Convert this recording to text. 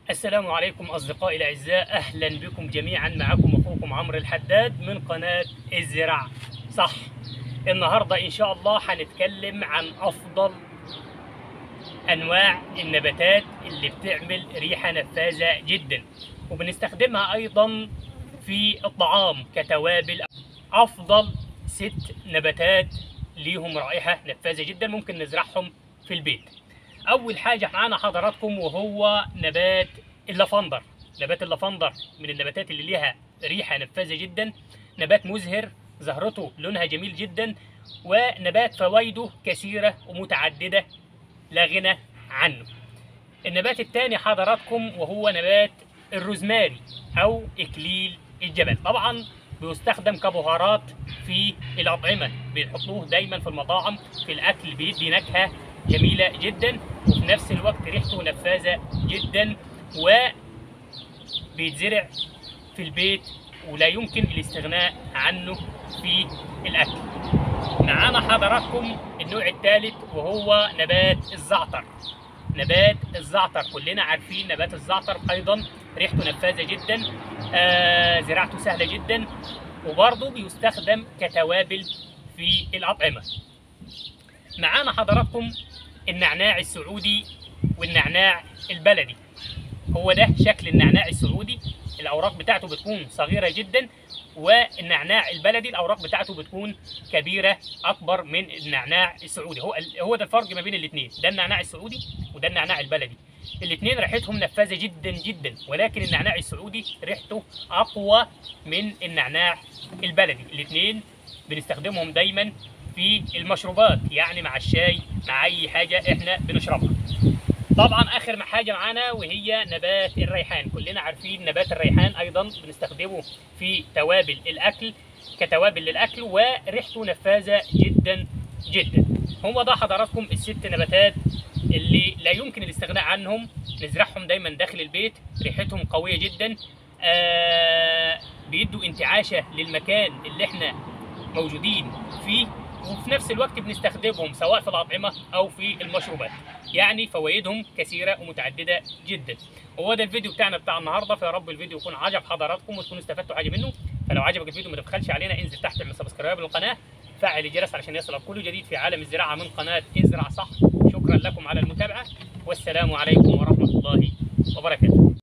السلام عليكم أصدقائي الأعزاء أهلا بكم جميعا معكم أخوكم عمرو الحداد من قناة الزراعة صح النهاردة إن شاء الله هنتكلم عن أفضل أنواع النباتات اللي بتعمل ريحة نفاذة جدا وبنستخدمها أيضا في الطعام كتوابل أفضل ست نباتات ليهم رائحة نفاذة جدا ممكن نزرعهم في البيت اول حاجه معانا حضراتكم وهو نبات اللافندر نبات اللافندر من النباتات اللي ليها ريحه نفاذه جدا نبات مزهر زهرته لونها جميل جدا ونبات فوائده كثيره ومتعدده لا غنى عنه النبات الثاني حضراتكم وهو نبات الروزماري او اكليل الجبل طبعا بيستخدم كبهارات في الاطعمه بيحطوه دايما في المطاعم في الاكل بيدي نكهه جميله جدا وفي نفس الوقت ريحته نفاذه جدا وبيتزرع في البيت ولا يمكن الاستغناء عنه في الاكل معانا حضراتكم النوع الثالث وهو نبات الزعتر نبات الزعتر كلنا عارفين نبات الزعتر ايضا ريحته نفاذه جدا آه زراعته سهله جدا وبرضه بيستخدم كتوابل في الاطعمه معانا حضراتكم النعناع السعودي والنعناع البلدي هو ده شكل النعناع السعودي الاوراق بتاعته بتكون صغيره جدا والنعناع البلدي الاوراق بتاعته بتكون كبيره اكبر من النعناع السعودي هو هو ده الفرق ما بين الاثنين ده النعناع السعودي وده النعناع البلدي الاثنين ريحتهم نفاذه جدا جدا ولكن النعناع السعودي ريحته اقوى من النعناع البلدي الاثنين بنستخدمهم دايما في المشروبات يعني مع الشاي مع اي حاجه احنا بنشربها طبعا اخر حاجه معانا وهي نبات الريحان كلنا عارفين نبات الريحان ايضا بنستخدمه في توابل الاكل كتوابل للاكل وريحته نفاذه جدا جدا هو ده حضراتكم الست نباتات اللي لا يمكن الاستغناء عنهم نزرعهم دايما داخل البيت ريحتهم قويه جدا آه بيدوا انتعاشه للمكان اللي احنا موجودين فيه وفي نفس الوقت بنستخدمهم سواء في الأطعمة أو في المشروبات يعني فوائدهم كثيرة ومتعددة جدا وهو ده الفيديو بتاعنا بتاع النهارده فيا رب الفيديو يكون عجب حضراتكم وتكونوا استفدتوا حاجة منه فلو عجبك الفيديو ما تبخلش علينا انزل تحت اعمل سبسكرايب للقناة فعل الجرس علشان يصلك كل جديد في عالم الزراعة من قناة ازرع صح شكرا لكم على المتابعة والسلام عليكم ورحمة الله وبركاته